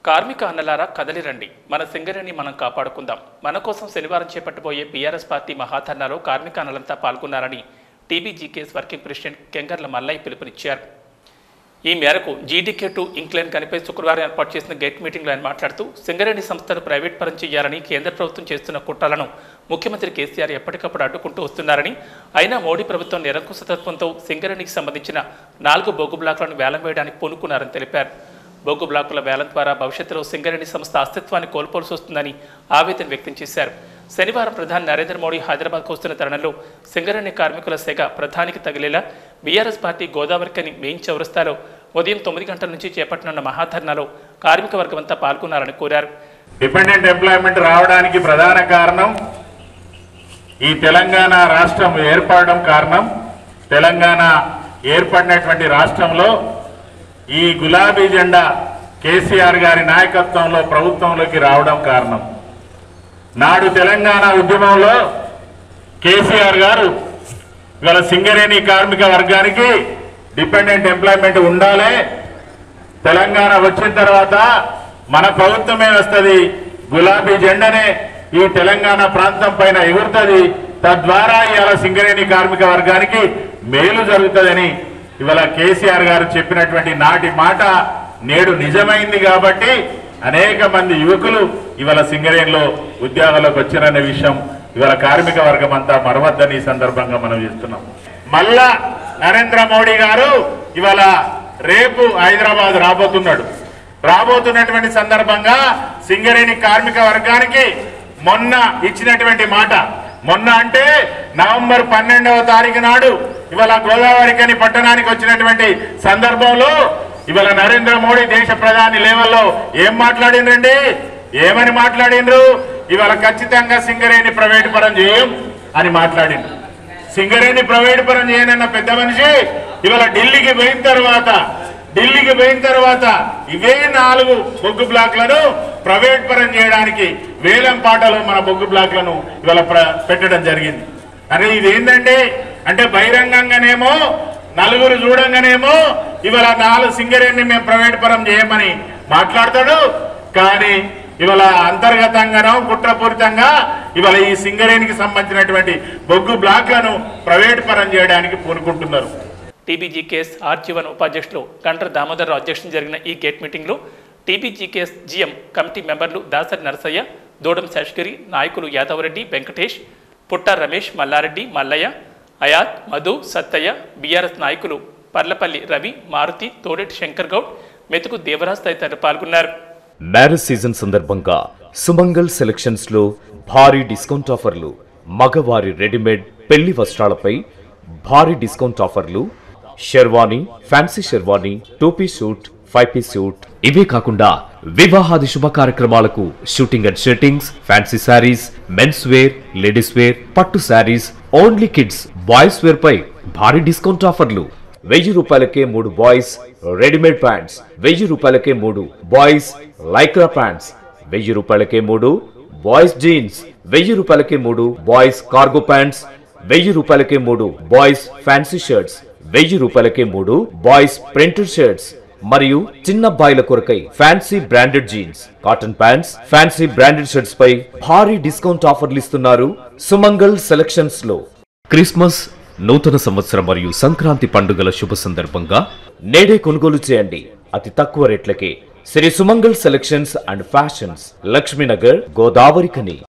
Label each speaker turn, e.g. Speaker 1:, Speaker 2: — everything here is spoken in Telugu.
Speaker 1: కార్మిక అన్నలారా కదలిరండి మన సింగరేణి మనం కాపాడుకుందాం మన కోసం శనివారం చేపట్టబోయే బీఆర్ఎస్ పార్టీ మహాధర్నాలో కార్మిక అన్నలంతా పాల్గొన్నారని TBGKS working president Kengarla Mallaiah పిలుపునిచ్చారు ఈ మేరకు జీడీకే టు ఇంక్లైన్ కనిపై శుక్రవారం ఏర్పాటు చేసిన గేట్ మీటింగ్లో ఆయన మాట్లాడుతూ సింగరేణి సంస్థను ప్రైవేట్ పరం చేయాలని కేంద్ర ప్రభుత్వం చేస్తున్న కుట్రలను ముఖ్యమంత్రి కేసీఆర్ ఎప్పటికప్పుడు అడ్డుకుంటూ వస్తున్నారని అయినా మోడీ ప్రభుత్వం నిరంకుశతత్వంతో సింగరేణికి సంబంధించిన నాలుగు బొగ్గు బ్లాకులను వేలం వేయడానికి పూనుకున్నారని తెలిపారు బొగ్గు బ్లాకుల వేలం ద్వారా భవిష్యత్తులో సింగరేణి సంస్థ అస్తిత్వాన్ని కోల్పోవలసి వస్తుందని ఆవేదన వ్యక్తం చేశారు శనివారం ప్రధాని నరేంద్ర మోడీ హైదరాబాద్కు వస్తున్న తరుణంలో సింగరేణి కార్మికుల సెగ ప్రధానికి తగిలేలా బీఆర్ఎస్ పార్టీ గోదావరికని మెయిన్ చౌరస్తాలో ఉదయం తొమ్మిది గంటల నుంచి చేపట్టనున్న మహాధర్నాలో కార్మిక వర్గమంతా పాల్గొన్నారని కోరారు
Speaker 2: డిపెండెంట్ ఎంప్లాయ్మెంట్ రావడానికి ప్రధాన కారణం ఈ తెలంగాణ రాష్ట్రం ఏర్పడడం కారణం తెలంగాణ ఏర్పడినటువంటి రాష్ట్రంలో ఈ గులాబీ జెండా కేసీఆర్ గారి నాయకత్వంలో ప్రభుత్వంలోకి రావడం కారణం నాడు తెలంగాణ ఉద్యమంలో కేసీఆర్ గారు ఇవాళ సింగరేణి కార్మిక వర్గానికి డిపెండెంట్ ఎంప్లాయ్మెంట్ ఉండాలి తెలంగాణ వచ్చిన తర్వాత మన ప్రభుత్వమే వస్తుంది గులాబీ జెండనే ఈ తెలంగాణ ప్రాంతం పైన ఎగురుతుంది తద్వారా ఇవాళ సింగరేణి కార్మిక వర్గానికి మేలు జరుగుతుందని ఇవాళ కేసీఆర్ గారు చెప్పినటువంటి నాటి మాట నేడు నిజమైంది కాబట్టి అనేక మంది యువకులు ఇవాళ సింగరేణిలో ఉద్యోగాలకు వచ్చారనే విషయం ఇవాళ కార్మిక వర్గం అంతా మరవద్దని ఈ సందర్భంగా మనం చేస్తున్నాం మళ్ళా నరేంద్ర మోడీ గారు ఇవాళ రేపు హైదరాబాద్ రాబోతున్నాడు రాబోతున్నటువంటి సందర్భంగా సింగరేణి కార్మిక వర్గానికి మొన్న ఇచ్చినటువంటి మాట మొన్న అంటే నవంబర్ పన్నెండవ తారీఖు నాడు ఇవాళ గోదావరికని పట్టణానికి వచ్చినటువంటి సందర్భంలో ఇవాళ నరేంద్ర మోడీ దేశ ప్రధాని లెవెల్లో ఏం మాట్లాడిండ్రండి ఏమని మాట్లాడిండ్రు ఇవాళ ఖచ్చితంగా సింగరేణి ప్రైవేటు పరం చేయం అని మాట్లాడిండ్రు సింగరేణి ప్రైవేట్ పరం చేయనన్న పెద్ద మనిషి ఇవాళ ఢిల్లీకి పోయిన తర్వాత ఢిల్లీకి పోయిన తర్వాత ఇవే నాలుగు బొగ్గు బ్లాక్లను ప్రైవేట్ పరం చేయడానికి వేలం పాటలో మన బొగ్గు బ్లాక్లను ఇవాళ ప్ర- పెట్టడం జరిగింది అరే ఇది ఏంటంటే అంటే బహిరంగంగానేమో నలుగురు చూడంగానేమో ఇవాళ నాలుగు సింగరేణిని మేము ప్రైవేట్ పరం చేయమని మాట్లాడతాడు కానీ ఇవాళ అంతర్గతంగానో కుట్రపూరితంగా ఇవాళ ఈ సింగరేణికి సంబంధించినటువంటి బొగ్గు బ్లాక్లను ప్రైవేట్ పరం చేయడానికి పూనుకుంటున్నారు
Speaker 1: టీబీజీకేఎస్ ఆర్జీవన్ ఉపాధ్యక్షులు కంట్ర దామోదరరావు అధ్యక్షతన జరిగిన ఈ గేట్ మీటింగ్లో టీబీజీకేఎస్ జీఎం కమిటీ మెంబర్లు దాసరి నరసయ్య దూడం శేషగిరి నాయకులు యాదవరెడ్డి వెంకటేష్ పుట్ట రమేష్ మల్లారెడ్డి మల్లయ్య అయాత్ మధు సత్తయ్య బీఆర్ఎస్ నాయకులు పర్లపల్లి రవి మారుతి తోడెట్టి శంకర్ గౌడ్ మెతుకు దేవరాజ్ తదితరులు పాల్గొన్నారు
Speaker 3: మ్యారేజ్ సీజన్ సందర్భంగా సుమంగల్ సెలక్షన్స్ లో భారీ డిస్కౌంట్ ఆఫర్లు మగవారి రెడీమేడ్ పెళ్లి వస్త్రాలపై భారీ డిస్కౌంట్ ఆఫర్లు sherwani fancy sherwani two piece suit five piece suit ఇవే కాకుండా వివాహాది శుభ కార్యక్రమాలకు shooting and shirtings fancy sarees men's wear ladies wear పట్టు sarees only kids boys wear పై భారీ డిస్కౌంట్ ఆఫర్లు వెయ్యి రూపాయలకే మూడు బాయ్స్ రెడీమేడ్ ప్యాంట్స్ వెయ్యి రూపాయలకే మూడు బాయ్స్ లైక్రా ప్యాంట్స్ వెయ్యి రూపాయలకే మూడు బాయ్స్ జీన్స్ వెయ్యి రూపాయలకే మూడు బాయ్స్ కార్గో ప్యాంట్స్ వెయ్యి రూపాయలకే మూడు బాయ్స్ ఫ్యాన్సీ షర్ట్స్ వెయ్యి రూపాయలకే మూడు బాయ్స్ ప్రింటెడ్ షర్ట్స్ మరియు చిన్న బాయిల కొరకై fancy branded jeans cotton pants fancy branded shirts పై భారీ డిస్కౌంట్ ఆఫర్లు ఇస్తున్నారు సుమంగల్ సెలక్షన్స్ లో క్రిస్మస్ నూతన సంవత్సరం మరియు సంక్రాంతి పండుగల శుభ సందర్భంగా నేడే కొనుగోలు చేయండి అతి తక్కువ రేట్లకే Shri Sumangal selections and fashions Lakshminagar Godavari కని